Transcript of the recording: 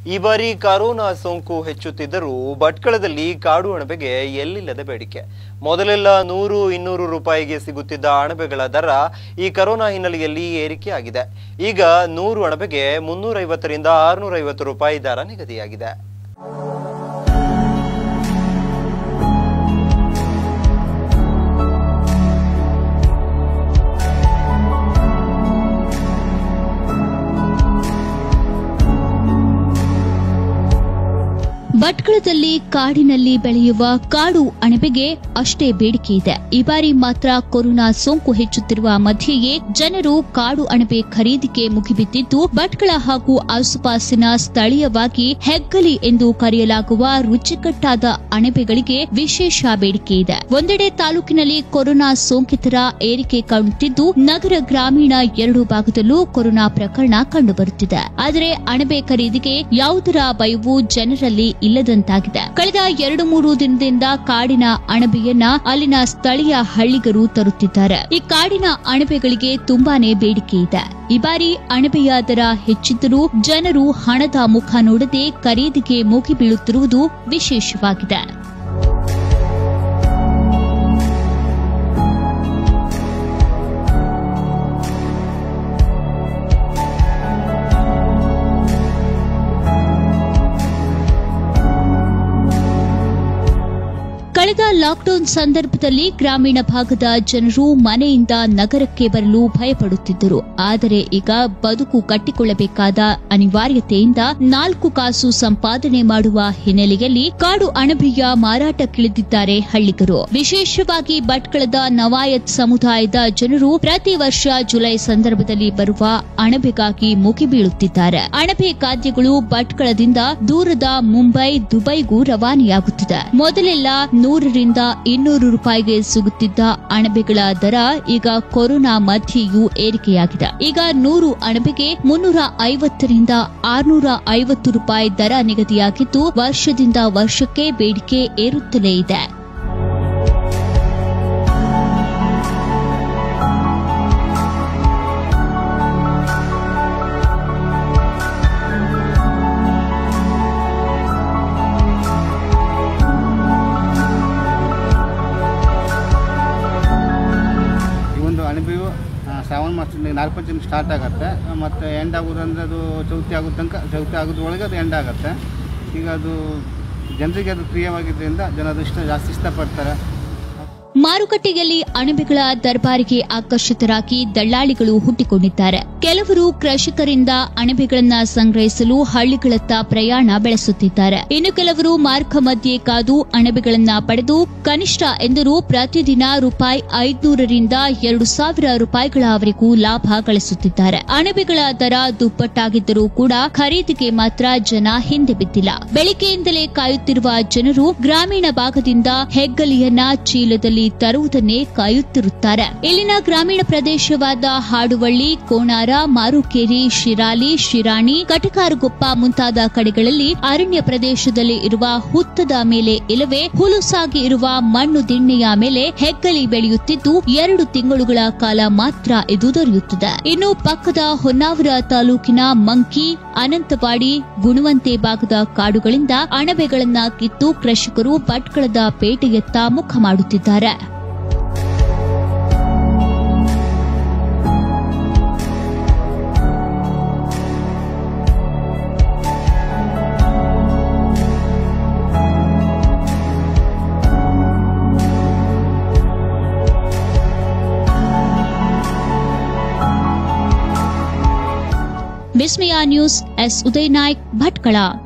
ಈ ಬಾರಿ ಕರೋನಾ ಸೋಂಕು ಹೆಚ್ಚುತ್ತಿದ್ದರೂ ಭಟ್ಕಳದಲ್ಲಿ ಕಾಡು ಅಣಬೆಗೆ ಎಲ್ಲಿಲ್ಲದ ಬೇಡಿಕೆ ಮೊದಲೆಲ್ಲ ನೂರು ಇನ್ನೂರು ರೂಪಾಯಿಗೆ ಸಿಗುತ್ತಿದ್ದ ಅಣಬೆಗಳ ದರ ಈ ಕರೋನಾ ಹಿನ್ನೆಲೆಯಲ್ಲಿ ಏರಿಕೆಯಾಗಿದೆ ಈಗ ನೂರು ಅಣಬೆಗೆ ಮುನ್ನೂರೈವತ್ತರಿಂದ ಆರುನೂರೈವತ್ತು ರೂಪಾಯಿ ದರ ನಿಗದಿಯಾಗಿದೆ ಭಟ್ಕಳದಲ್ಲಿ ಕಾಡಿನಲ್ಲಿ ಬೆಳೆಯುವ ಕಾಡು ಅಣಬೆಗೆ ಅಷ್ಟೇ ಬೇಡಿಕೆ ಇದೆ ಈ ಬಾರಿ ಮಾತ್ರ ಕೊರೋನಾ ಸೋಂಕು ಹೆಚ್ಚುತ್ತಿರುವ ಮಧ್ಯೆಯೇ ಜನರು ಕಾಡು ಅಣಬೆ ಖರೀದಿಗೆ ಮುಗಿಬಿದ್ದಿದ್ದು ಭಟ್ಕಳ ಹಾಗೂ ಆಸುಪಾಸಿನ ಸ್ಥಳೀಯವಾಗಿ ಹೆಗ್ಗಲಿ ಎಂದು ಕರೆಯಲಾಗುವ ರುಚಿಕಟ್ಟಾದ ಅಣಬೆಗಳಿಗೆ ವಿಶೇಷ ಬೇಡಿಕೆ ಇದೆ ಒಂದೆಡೆ ತಾಲೂಕಿನಲ್ಲಿ ಕೊರೋನಾ ಸೋಂಕಿತರ ಏರಿಕೆ ಕಾಣುತ್ತಿದ್ದು ನಗರ ಗ್ರಾಮೀಣ ಎರಡು ಭಾಗದಲ್ಲೂ ಕೊರೋನಾ ಪ್ರಕರಣ ಕಂಡುಬರುತ್ತಿದೆ ಆದರೆ ಅಣಬೆ ಖರೀದಿಗೆ ಯಾವುದರ ಭಯವೂ ಜನರಲ್ಲಿ ಇಲ್ಲದಂತಾಗಿದೆ ಕಳೆದ ಎರಡು ಮೂರು ದಿನದಿಂದ ಕಾಡಿನ ಅಣಬೆಯನ್ನ ಅಲ್ಲಿನ ಸ್ಥಳೀಯ ಹಳ್ಳಿಗರು ತರುತ್ತಿದ್ದಾರೆ ಈ ಕಾಡಿನ ಅಣಬೆಗಳಿಗೆ ತುಂಬಾನೇ ಬೇಡಿಕೆ ಇದೆ ಈ ಬಾರಿ ಅಣಬೆಯ ದರ ಹೆಚ್ಚಿದ್ದರೂ ಜನರು ಹಣದ ಮುಖ ನೋಡದೆ ಖರೀದಿಗೆ ಮುಗಿಬೀಳುತ್ತಿರುವುದು ವಿಶೇಷವಾಗಿದೆ ಕಳೆದ ಲಾಕ್ಡೌನ್ ಸಂದರ್ಭದಲ್ಲಿ ಗ್ರಾಮೀಣ ಭಾಗದ ಜನರು ಮನೆಯಿಂದ ನಗರಕ್ಕೆ ಬರಲು ಭಯಪಡುತ್ತಿದ್ದರು ಆದರೆ ಈಗ ಬದುಕು ಕಟ್ಟಿಕೊಳ್ಳಬೇಕಾದ ಅನಿವಾರ್ಯತೆಯಿಂದ ನಾಲ್ಕು ಕಾಸು ಸಂಪಾದನೆ ಮಾಡುವ ಹಿನ್ನೆಲೆಯಲ್ಲಿ ಕಾಡು ಅಣಬೆಯ ಮಾರಾಟಕ್ಕಿಳಿದಿದ್ದಾರೆ ಹಳ್ಳಿಗರು ವಿಶೇಷವಾಗಿ ಭಟ್ಕಳದ ನವಾಯತ್ ಸಮುದಾಯದ ಜನರು ಪ್ರತಿ ವರ್ಷ ಜುಲೈ ಸಂದರ್ಭದಲ್ಲಿ ಬರುವ ಅಣಬೆಗಾಗಿ ಮುಗಿಬೀಳುತ್ತಿದ್ದಾರೆ ಅಣಬೆ ಖಾದ್ಯಗಳು ಭಟ್ಕಳದಿಂದ ದೂರದ ಮುಂಬೈ ದುಬೈಗೂ ರವಾನೆಯಾಗುತ್ತಿದೆ ಮೊದಲೆಲ್ಲ ನೂರರಿಂದ ಇನ್ನೂರು ರೂಪಾಯಿಗೆ ಸಿಗುತ್ತಿದ್ದ ಅಣಬೆಗಳ ದರ ಈಗ ಕೊರೋನಾ ಮಧ್ಯೆಯೂ ಏರಿಕೆಯಾಗಿದೆ ಈಗ ನೂರು ಅಣಬೆಗೆ ಮುನ್ನೂರ ಐವತ್ತರಿಂದ ಆರ್ನೂರ ಐವತ್ತು ರೂಪಾಯಿ ದರ ನಿಗದಿಯಾಗಿದ್ದು ವರ್ಷದಿಂದ ವರ್ಷಕ್ಕೆ ಬೇಡಿಕೆ ಏರುತ್ತಲೇ ಇದೆ ಈ ಒಂದು ಅಣಬೆಯು ಆ, ಶ್ರಾವಣ ಮಾಸದಿಂದ ನಾಲ್ಕು ಪಂಚಮಿ ಸ್ಟಾರ್ಟ್ ಆಗುತ್ತೆ ಮತ್ತು ಎಂಡ್ ಆಗೋದಂದ್ರೆ ಅದು ಚೌತಿ ಆಗೋ ತನಕ ಚೌತಿ ಆಗೋದ್ರೊಳಗೆ ಅದು ಎಂಡ್ ಆಗುತ್ತೆ ಈಗ ಅದು ಜನರಿಗೆ ಅದು ಪ್ರಿಯವಾಗಿದ್ದರಿಂದ ಜನ ಅದು ಇಷ್ಟ ಜಾಸ್ತಿ ಇಷ್ಟಪಡ್ತಾರೆ ಮಾರುಕಟ್ಟೆಯಲ್ಲಿ ಅಣಬೆಗಳ ದರ್ಬಾರಿಗೆ ಆಕರ್ಷಿತರಾಗಿ ದಳ್ಳಾಳಿಗಳು ಹುಟ್ಟಿಕೊಂಡಿದ್ದಾರೆ ಕೆಲವರು ಕೃಷಿಕರಿಂದ ಅಣಬೆಗಳನ್ನ ಸಂಗ್ರಹಿಸಲು ಹಳ್ಳಿಗಳತ್ತ ಪ್ರಯಾಣ ಬೆಳೆಸುತ್ತಿದ್ದಾರೆ ಇನ್ನು ಕೆಲವರು ಮಾರ್ಗ ಮಧ್ಯೆ ಕಾದು ಅಣಬೆಗಳನ್ನ ಪಡೆದು ಕನಿಷ್ಠ ಎಂದರೂ ಪ್ರತಿದಿನ ರೂಪಾಯಿ ಐದುನೂರರಿಂದ ಎರಡು ಸಾವಿರ ರೂಪಾಯಿಗಳವರೆಗೂ ಲಾಭ ಗಳಿಸುತ್ತಿದ್ದಾರೆ ಅಣಬೆಗಳ ದರ ದುಪ್ಪಟ್ಟಾಗಿದ್ದರೂ ಕೂಡ ಖರೀದಿಗೆ ಮಾತ್ರ ಜನ ಹಿಂದೆ ಬಿದ್ದಿಲ್ಲ ಬೆಳಿಗ್ಗೆಯಿಂದಲೇ ಕಾಯುತ್ತಿರುವ ಜನರು ಗ್ರಾಮೀಣ ಭಾಗದಿಂದ ಹೆಗ್ಗಲಿಯನ್ನ ಚೀಲದಲ್ಲಿ ತರುವುದನ್ನೇ ಕಾಯುತ್ತಿರುತ್ತಾರೆ ಇಲ್ಲಿನ ಗ್ರಾಮೀಣ ಪ್ರದೇಶವಾದ ಹಾಡುವಳ್ಳಿ ಕೋಣಾರ ಮಾರುಕೇರಿ ಶಿರಾಲಿ ಶಿರಾಣಿ ಕಟಕಾರಗೊಪ್ಪ ಮುಂತಾದ ಕಡೆಗಳಲ್ಲಿ ಅರಣ್ಯ ಪ್ರದೇಶದಲ್ಲಿ ಇರುವ ಹುತ್ತದ ಮೇಲೆ ಇಲ್ಲವೇ ಹುಲುಸಾಗಿ ಇರುವ ಮಣ್ಣು ದಿಣ್ಣೆಯ ಮೇಲೆ ಹೆಗ್ಗಲಿ ಬೆಳೆಯುತ್ತಿದ್ದು ಎರಡು ತಿಂಗಳುಗಳ ಕಾಲ ಮಾತ್ರ ಇದು ದೊರೆಯುತ್ತದೆ ಇನ್ನು ಪಕ್ಕದ ಹೊನ್ನಾವರ ತಾಲೂಕಿನ ಮಂಕಿ ಅನಂತವಾಡಿ ಗುಣವಂತೆ ಭಾಗದ ಕಾಡುಗಳಿಂದ ಅಣಬೆಗಳನ್ನ ಕಿತ್ತು ಕೃಷಿಕರು ಭಟ್ಕಳದ ಪೇಟೆಯತ್ತ ಮುಖ ಮಾಡುತ್ತಿದ್ದಾರೆ ವಿಸ್ಮಯ ನ್ಯೂಸ್ ಎಸ್ ಉದಯ್ ನಾಯ್ಕ್ ಭಟ್ಕಳ